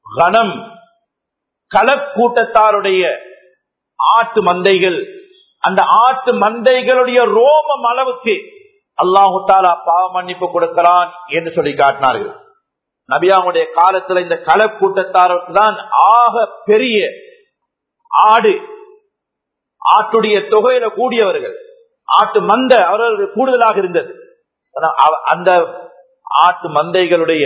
கணம் களக்கூட்டத்தாருடைய ஆட்டு மந்தைகள் அந்த ஆட்டு மந்தைகளுடைய ரோமம் அளவுக்கு அல்லாஹு தாலா பாவ மன்னிப்பு கொடுக்கிறான் என்று சொல்லி காட்டினார்கள் நபியாவுடைய காலத்துல இந்த களக்கூட்டத்தாருக்கு தான் ஆக பெரிய ஆடு ஆட்டுடைய தொகையில கூடியவர்கள் ஆட்டு மந்த அவர்கள் கூடுதலாக இருந்தது அந்த ஆட்டு மந்தைகளுடைய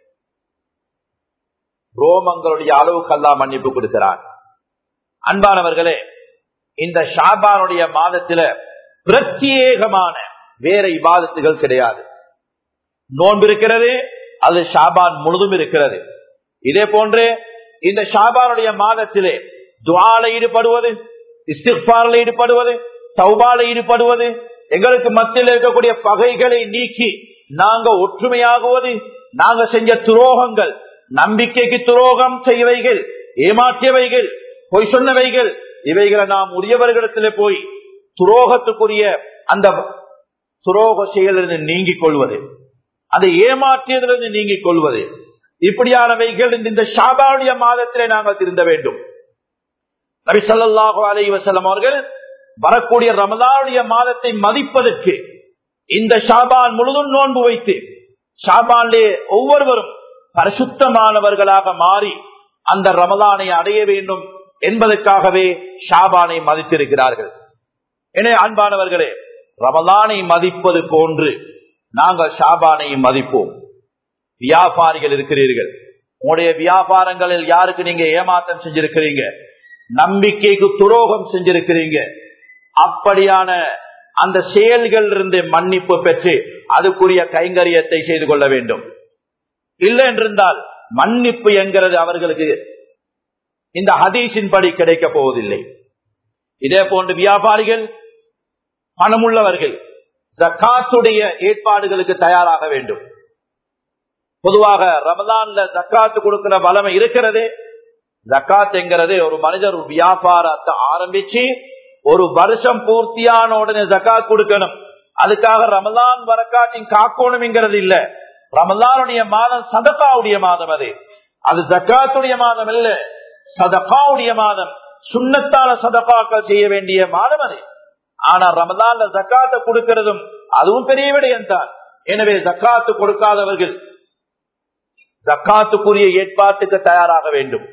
ரோமங்களுடைய அளவுக்கு அல்லா மன்னிப்பு கொடுக்கிறார் அன்பானவர்களே இந்த ஷாபானுடைய மாதத்துல பிரத்யேகமான வேற இபாதத்துகள் கிடையாது நோன்பு இருக்கிறது அது ஷாபான் முழுதும் இருக்கிறது இதே போன்று இந்த ஷாபானுடைய மாதத்திலே துவால ஈடுபடுவது இஸ்திஃபாரில் ஈடுபடுவது சௌபால ஈடுபடுவது எங்களுக்கு மத்தியில் இருக்கக்கூடிய பகைகளை நீக்கி நாங்க ஒற்றுமையாகுவது நாங்க செஞ்ச துரோகங்கள் நம்பிக்கைக்கு துரோகம் செய்வைகள் ஏமாற்றியவைகள் பொய் சொன்னவைகள் இவைகளை நாம் உரியவர்களிடத்திலே போய் துரோகத்துக்குரிய அந்த துரோக செயலிருந்து நீங்கிக் கொள்வது அதை ஏமாற்றியதிலிருந்து நீங்கிக் கொள்வது இப்படியானவைகள் இந்த ஷாபாவுடைய மாதத்திலே நாங்கள் திருந்த வேண்டும் நபி சொல்லாஹு அலி வசலம் அவர்கள் வரக்கூடிய ரமதானுடைய மாதத்தை மதிப்பதற்கு இந்த ஷாபான் முழுதும் நோன்பு வைத்து ஷாபான்லே ஒவ்வொருவரும் பரிசுத்தமானவர்களாக மாறி அந்த ரமதானை அடைய வேண்டும் என்பதற்காகவே ஷாபானை மதித்திருக்கிறார்கள் எனவே அன்பானவர்களே ரமதானை மதிப்பது போன்று நாங்கள் ஷாபானை மதிப்போம் வியாபாரிகள் இருக்கிறீர்கள் உங்களுடைய வியாபாரங்களில் யாருக்கு நீங்க ஏமாற்றம் செஞ்சிருக்கிறீங்க நம்பிக்கைக்கு துரோகம் செஞ்சிருக்கிறீங்க அப்படியான அந்த செயல்கள் இருந்து மன்னிப்பு பெற்று அதுக்குரிய கைங்கரியத்தை செய்து கொள்ள வேண்டும் இல்லை என்றிருந்தால் மன்னிப்பு என்கிறது அவர்களுக்கு இந்த ஹதீஷின் படி கிடைக்க போவதில்லை இதே போன்று வியாபாரிகள் பணமுள்ளவர்கள் ஜக்காத்துடைய ஏற்பாடுகளுக்கு தயாராக வேண்டும் பொதுவாக ரமதான்ல ஜக்காத்து கொடுக்கிற வளமை இருக்கிறது ஜக்காத் என்கிறது ஒரு மனிதர் ஒரு வியாபாரத்தை ஆரம்பிச்சு ஒரு வருஷம் பூர்த்தியான உடனே ஜக்காத் கொடுக்கணும் அதுக்காக ரமலான் வரக்காட்டின் காக்கணும்ங்கிறது இல்ல ரமலானுடைய மாதம் சதகாவுடைய மாதம் அது அது ஜக்காத்துடைய மாதம் இல்ல சதகாவுடைய மாதம் சுண்ணத்தான சதகாக்கள் செய்ய வேண்டிய மாதம் அது ஆனா ரமலான்ல ஜக்காத்தை கொடுக்கிறதும் அதுவும் பெரிய விடயம் தான் எனவே ஜக்காத்து கொடுக்காதவர்கள் ஜக்காத்துக்குரிய ஏற்பாட்டுக்கு தயாராக வேண்டும்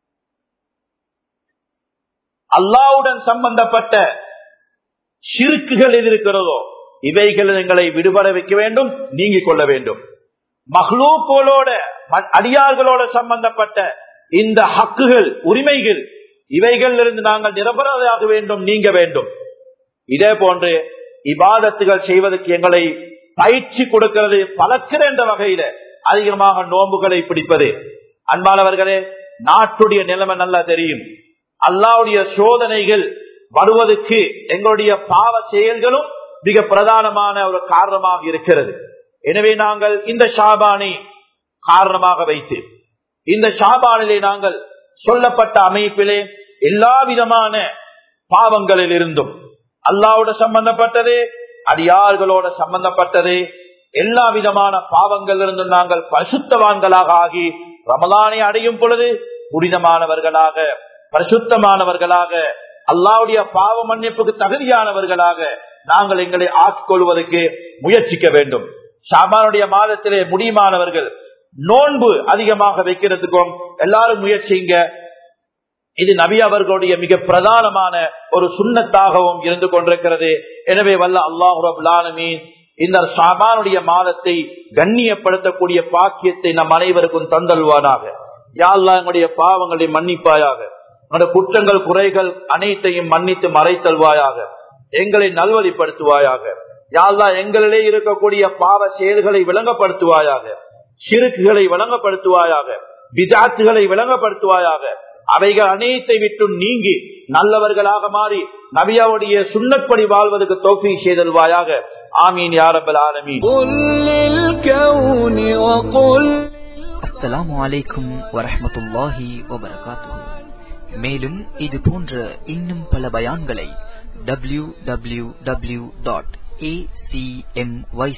அல்லாவுடன் சம்பந்தப்பட்ட சிறுக்குகள் எது இருக்கிறதோ இவைகள் எங்களை விடுபட வைக்க வேண்டும் நீங்கிக் கொள்ள வேண்டும் மஹ்லூக்கோளோட அடியார்களோட சம்பந்தப்பட்ட இந்த ஹக்குகள் உரிமைகள் இவைகள் இருந்து நாங்கள் நிரபராதாக வேண்டும் நீங்க வேண்டும் இதே போன்று இபாதத்துகள் செய்வதற்கு எங்களை பயிற்சி கொடுக்கிறது பழக்கிற என்ற வகையில அதிகமாக நோன்புகளை பிடிப்பது அன்பானவர்களே நாட்டுடைய நிலைமை நல்லா தெரியும் அல்லாவுடைய சோதனைகள் வருவதற்கு எங்களுடைய பாவ செயல்களும் மிக பிரதானமான ஒரு காரணமாக இருக்கிறது எனவே நாங்கள் இந்த ஷாபானை காரணமாக வைத்து இந்த ஷாபானிலே நாங்கள் சொல்லப்பட்ட அமைப்பிலே எல்லா விதமான பாவங்களில் இருந்தும் அல்லாவோட சம்பந்தப்பட்டது அடியார்களோட சம்பந்தப்பட்டது எல்லா விதமான பாவங்கள் இருந்தும் நாங்கள் பரிசுத்தவான்களாக ஆகி ரமலானை அடையும் பொழுது புனிதமானவர்களாக பரிசுத்தமானவர்களாக அல்லாவுடைய பாவ மன்னிப்புக்கு தகுதியானவர்களாக நாங்கள் எங்களை ஆட்கொள்வதற்கு முயற்சிக்க வேண்டும் ஷாபானுடைய மாதத்திலே முடியுமானவர்கள் நோன்பு அதிகமாக வைக்கிறதுக்கும் எல்லாரும் முயற்சிங்க இது நபி அவர்களுடைய மிக பிரதானமான ஒரு சுண்ணத்தாகவும் இருந்து கொண்டிருக்கிறது எனவே வல்ல அல்லாஹுரபுல்லாலமீன் இந்த ஷாபானுடைய மாதத்தை கண்ணியப்படுத்தக்கூடிய பாக்கியத்தை நம் அனைவருக்கும் தந்தல்வானாக யாழ்லா எங்களுடைய பாவங்களை மன்னிப்பாயாக எங்களுடைய குற்றங்கள் குறைகள் அனைத்தையும் மன்னித்து மறைத்தல்வாயாக எங்களை நல்வழிப்படுத்துவாயாக யாழ்லா எங்களிலே இருக்கக்கூடிய பாவ செயல்களை விளங்கப்படுத்துவாயாக சிறுக்குகளை விளங்கப்படுத்துவாயாக பிதாத்துகளை விளங்கப்படுத்துவாயாக அவைகள் அனைத்தை விட்டு நீங்கி நல்லவர்களாக மாறி நபியாவுடைய சுண்ணப்படி வாழ்வதற்கு தோல்வி செய்தல்வாயாக ஆமீன் யாரபல் ஆலமீன் அஸ்ஸலாமு அலைக்கும் வரஹமத்துல்லாஹி வபரகாத்துஹு மேலும் இது போன்ற இன்னும் பல பயான்களை W W W dot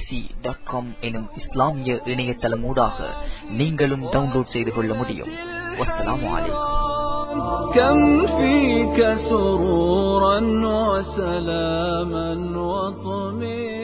acmyc.com எனும் இஸ்லாமிய இணையதளமூடாக நீங்களும் டவுன்லோட் செய்து கொள்ள முடியும் வஸ்ஸலாமு அலைக்கும் كم فيك سرورا وسلاما وطمئنا